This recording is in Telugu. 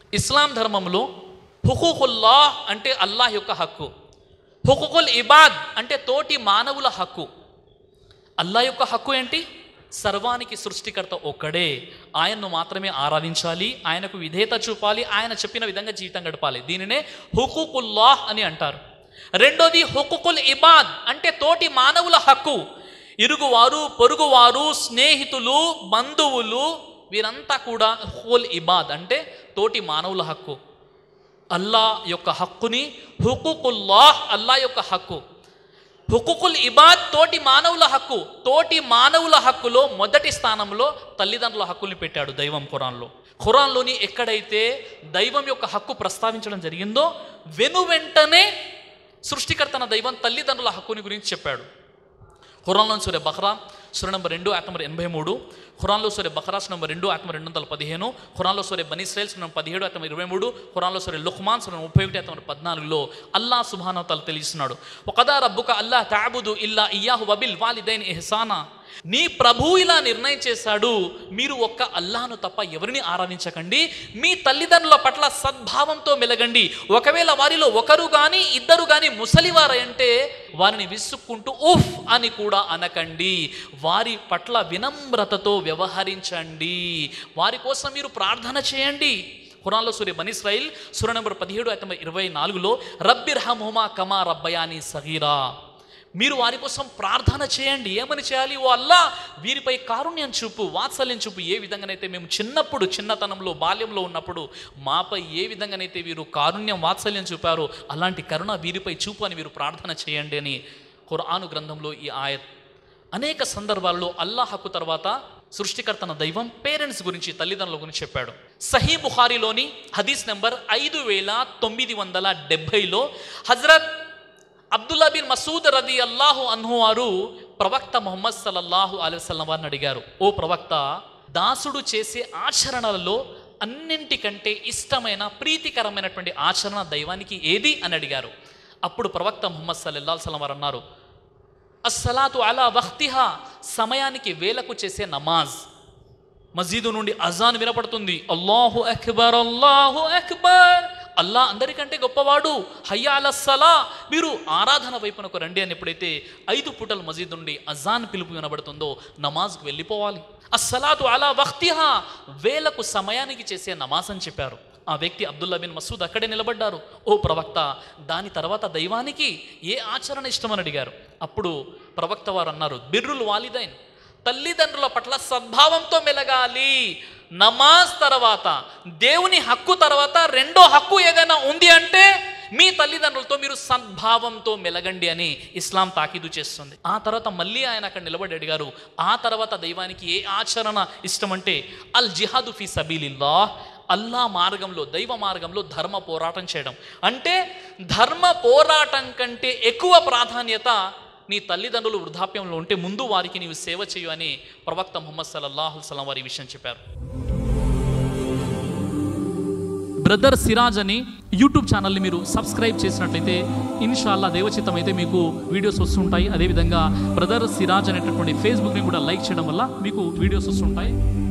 ఇస్లాం ధర్మంలో హుకుకుల్లా అంటే అల్లాహ్ యొక్క హక్కు హుకుకుల్ ఇబాద్ అంటే తోటి మానవుల హక్కు అల్లా యొక్క హక్కు ఏంటి సర్వానికి సృష్టికర్త ఒక్కడే ఆయన్ను మాత్రమే ఆరాధించాలి ఆయనకు విధేయత చూపాలి ఆయన చెప్పిన విధంగా జీవితం గడపాలి దీనినే హుకుకుల్లాహ్ అని అంటారు రెండోది హుకుకుల్ ఇబాద్ అంటే తోటి మానవుల హక్కు ఇరుగువారు పొరుగువారు స్నేహితులు బంధువులు వీరంతా కూడా హుకుల్ ఇబాద్ అంటే తోటి మానవుల హక్కు అల్లా యొక్క హక్కుని హుకుకుల్లాహ్ అల్లా యొక్క హక్కు హుకుకుల్ ఇబాద్ తోటి మానవుల హక్కు తోటి మానవుల హక్కులో మొదటి స్థానంలో తల్లిదండ్రుల హక్కుల్ని పెట్టాడు దైవం ఖురాన్లో ఖురాన్లోని ఎక్కడైతే దైవం యొక్క హక్కు ప్రస్తావించడం జరిగిందో వెను వెంటనే సృష్టికర్తన దైవం తల్లిదండ్రుల హక్కుని గురించి చెప్పాడు ఖురాన్లో సూర్య బహ్రా సుర నంబర్ రెండు యాక్ నంబర్ ఎనభై మూడు ఖురాన్లో సూర్య బహ్రాస్ నంబర్ రెండు యాక్ నంబర్ రెండు వందల పదిహేను ఖురాన్లో సూర్య బనీస్రైల్ సుర నంబర్ పదిహేడు యాక్ నంబర్ ఇరవై మూడు ఖురాన్లో సూర్య లుహ్మాన్ సుర ముప్పై ఒకటి యాక్ నంబర్ పద్నాలుగులో అల్లా సుభానతలు తెలిస్తున్నాడు ఒకదా రబ్బుక అల్లా తాబుదు ఇల్లా ఇయ్యాహు వబిల్ వాలిదైన్ ఎహసానా నీ ప్రభు ఇలా నిర్ణయం చేశాడు మీరు ఒక్క అల్లాను తప్ప ఎవరిని ఆరాధించకండి మీ తల్లిదండ్రుల పట్ల సద్భావంతో మెలగండి ఒకవేళ వారిలో ఒకరు కానీ ఇద్దరు కానీ ముసలివారంటే వారిని విసుక్కుంటూ ఉఫ్ అని కూడా అనకండి వారి పట్ల వినమ్రతతో వ్యవహరించండి వారి కోసం మీరు ప్రార్థన చేయండి ఖురాన్లో సూర్య బనిస్రాయిల్ సూర్య నెంబర్ పదిహేడు అయితే ఇరవై నాలుగులో రబ్బిర్హముమా కమా రబ్బయాని సగీరా మీరు వారి కోసం ప్రార్థన చేయండి ఏమని చేయాలి ఓ అల్లా వీరిపై కారుణ్యం చూపు వాత్సల్యం చూపు ఏ విధంగానైతే మేము చిన్నప్పుడు చిన్నతనంలో బాల్యంలో ఉన్నప్పుడు మాపై ఏ విధంగానైతే వీరు కారుణ్యం వాత్సల్యం చూపారో అలాంటి కరుణ వీరిపై చూపు అని మీరు ప్రార్థన చేయండి అని ఖురాను గ్రంథంలో ఈ ఆయత్ అనేక సందర్భాల్లో అల్లా హక్కు తర్వాత సృష్టికర్తన దైవం పేరెంట్స్ గురించి తల్లిదండ్రుల గురించి చెప్పాడు సహీ బుఖారిలోని హదీస్ నెంబర్ ఐదు వేల తొమ్మిది వందల డెబ్భైలో హజరత్ అబ్దుల్లా బిన్ మసూద్ రది అల్లాహు అన్హు వారు ప్రవక్త ముహమ్మద్ సల్లల్లాహు అలైహి వసల్లం వారిని అడిగారు ఓ ప్రవక్త దాసుడు చేసే ఆచరణలలో అన్నింటికంటే ఇష్టమైన ప్రీతికరమైనటువంటి ఆచరణ దైవానికి ఏది అని అడిగారు అప్పుడు ప్రవక్త ముహమ్మద్ సల్లల్లాహు సల్లం వారు అన్నారు అస్సలాతు అలా వక్తిహా సమయానికి వేలకు చేసే నమాజ్ మసీదు నుండి అజాన్ వినపడుతుంది అల్లాహు అక్బర్ అల్లాహు అక్బర్ అల్లా అందరికంటే గొప్పవాడు హయ్యా అల సలా మీరు ఆరాధన వైపునకు రండి అని ఎప్పుడైతే ఐదు పూటల మసీద్ నుండి అజాన్ పిలుపు వినబడుతుందో నమాజ్కు వెళ్ళిపోవాలి అస్సలాతు అలా వక్తిహా వేలకు సమయానికి చేసే నమాజ్ అని చెప్పారు ఆ వ్యక్తి అబ్దుల్లా బిన్ మసూద్ అక్కడే నిలబడ్డారు ఓ ప్రవక్త దాని తర్వాత దైవానికి ఏ ఆచరణ ఇష్టమని అడిగారు అప్పుడు ప్రవక్త వారు అన్నారు బిర్రుల్ వాలిదైన్ తల్లిదండ్రుల పట్ల సద్భావంతో మెలగాలి నమాజ్ తర్వాత దేవుని హక్కు తర్వాత రెండో హక్కు ఏదైనా ఉంది అంటే మీ తల్లిదండ్రులతో మీరు సద్భావంతో మెలగండి అని ఇస్లాం తాకీదు చేస్తుంది ఆ తర్వాత మళ్ళీ ఆయన అక్కడ నిలబడి అడిగారు ఆ తర్వాత దైవానికి ఏ ఆచరణ ఇష్టమంటే అల్ జిహాదు ఫీ సబీలిల్లా అల్లా మార్గంలో దైవ మార్గంలో ధర్మ పోరాటం చేయడం అంటే ధర్మ పోరాటం కంటే ఎక్కువ ప్రాధాన్యత నీ తల్లిదండ్రులు వృద్ధాప్యంలో ఉంటే ముందు వారికి నీవు సేవ చేయు అని ప్రవక్త ముహమ్మద్ సల్లల్లాహు సలం వారి ఈ విషయం చెప్పారు బ్రదర్ సిరాజ్ అని యూట్యూబ్ ఛానల్ని మీరు సబ్స్క్రైబ్ చేసినట్లయితే ఇన్షాల్లా దేవచిత్తం అయితే మీకు వీడియోస్ వస్తుంటాయి అదేవిధంగా బ్రదర్ సిరాజ్ అనేటటువంటి ఫేస్బుక్ని కూడా లైక్ చేయడం వల్ల మీకు వీడియోస్ వస్తుంటాయి